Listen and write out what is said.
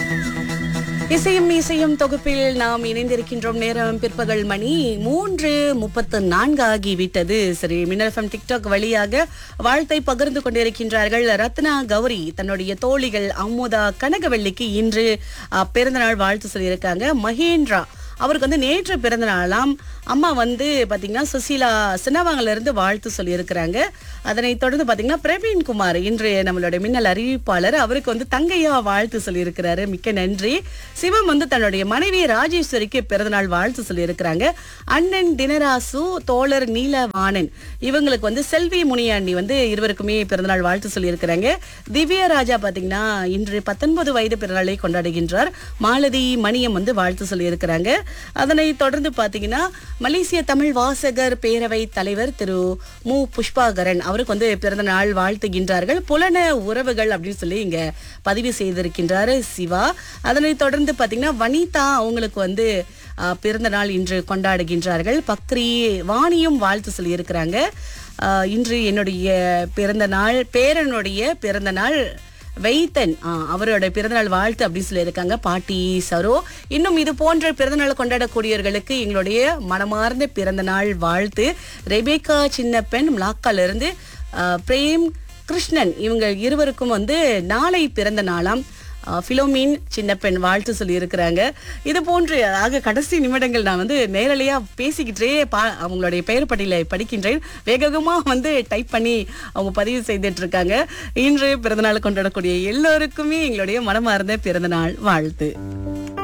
இசையும் இசையும் தொகுப்பில் நாம் இணைந்திருக்கின்றோம் நேரம் பிற்பகல் மணி மூன்று முப்பத்து நான்கு ஆகிவிட்டது சரி மின்னல்ஃபம் டிக்டாக் வழியாக வாழ்த்தை பகிர்ந்து கொண்டிருக்கின்றார்கள் ரத்னா கௌரி தன்னுடைய தோழிகள் அமுதா கனகவல்லிக்கு இன்று அஹ், பிறந்தநாள் வாழ்த்து சொல்லியிருக்காங்க மகேந்திரா அவருக்கு வந்து நேற்று பிறந்த நாளாம் அம்மா வந்து பாத்தீங்கன்னா சுசீலா சின்னவாங்கல இருந்து வாழ்த்து சொல்லியிருக்கிறாங்க அதனை தொடர்ந்து பாத்தீங்கன்னா பிரவீன் குமார் இன்று நம்மளுடைய மின்னல் அறிவிப்பாளர் அவருக்கு வந்து தங்கையா வாழ்த்து சொல்லியிருக்கிறாரு மிக்க நன்றி சிவம் வந்து தன்னுடைய மனைவி ராஜேஸ்வரிக்கு பிறந்தநாள் வாழ்த்து சொல்லியிருக்கிறாங்க அண்ணன் தினராசு தோழர் நீலவாணன் இவங்களுக்கு வந்து செல்வி முனியாண்டி வந்து இருவருக்குமே பிறந்தநாள் வாழ்த்து சொல்லியிருக்கிறாங்க திவ்யா ராஜா பாத்தீங்கன்னா இன்று பத்தொன்பது வயது பிறநாளை கொண்டாடுகின்றார் மாலதி மணியம் வந்து வாழ்த்து சொல்லியிருக்கிறாங்க அதனை தொடர்ந்து பாத்தீங்கன்னா மலேசிய தமிழ் வாசகர் பேரவை தலைவர் திரு மு புஷ்பாகரன் அவருக்கு வந்து பிறந்த நாள் வாழ்த்துகின்றார்கள் புலன உறவுகள் அப்படின்னு சொல்லி இங்க பதிவு செய்திருக்கின்றாரு சிவா அதனை தொடர்ந்து பாத்தீங்கன்னா வனிதா அவங்களுக்கு வந்து ஆஹ், பிறந்த நாள் இன்று கொண்டாடுகின்றார்கள் பக்ரி வாணியும் வாழ்த்து சொல்லியிருக்கிறாங்க ஆஹ், இன்று என்னுடைய பிறந்த நாள் பேரனுடைய பிறந்த நாள் வைத்தன் ஆ, அவரோட பிறந்தநாள் வாழ்த்து அப்படின்னு சொல்லியிருக்காங்க பாட்டி சரோ இன்னும் இது போன்ற பிறந்தநாள் கொண்டாடக்கூடியவர்களுக்கு எங்களுடைய மனமார்ந்த பிறந்தநாள் வாழ்த்து ரெபேக்கா சின்னப்பெண் மிளாக்கால இருந்து ஆ, பிரேம் கிருஷ்ணன் இவங்க இருவருக்கும் வந்து நாளை பிறந்த நாளாம் ஆ, பிலோமின் சின்னப்பெண் வாழ்த்து சொல்லியிருக்கிறாங்க இது போன்று ஆக கடைசி நிமிடங்கள் நான் வந்து நேரலையா பேசிக்கிட்டே பா அவங்களுடைய பெயர் பட்டியலை படிக்கின்றேன் வேகமா வந்து டைப் பண்ணி அவங்க பதிவு செய்துட்டு இருக்காங்க இன்று பிறந்தநாள் கொண்டாடக்கூடிய எல்லோருக்குமே எங்களுடைய மனமார்ந்த பிறந்தநாள் வாழ்த்து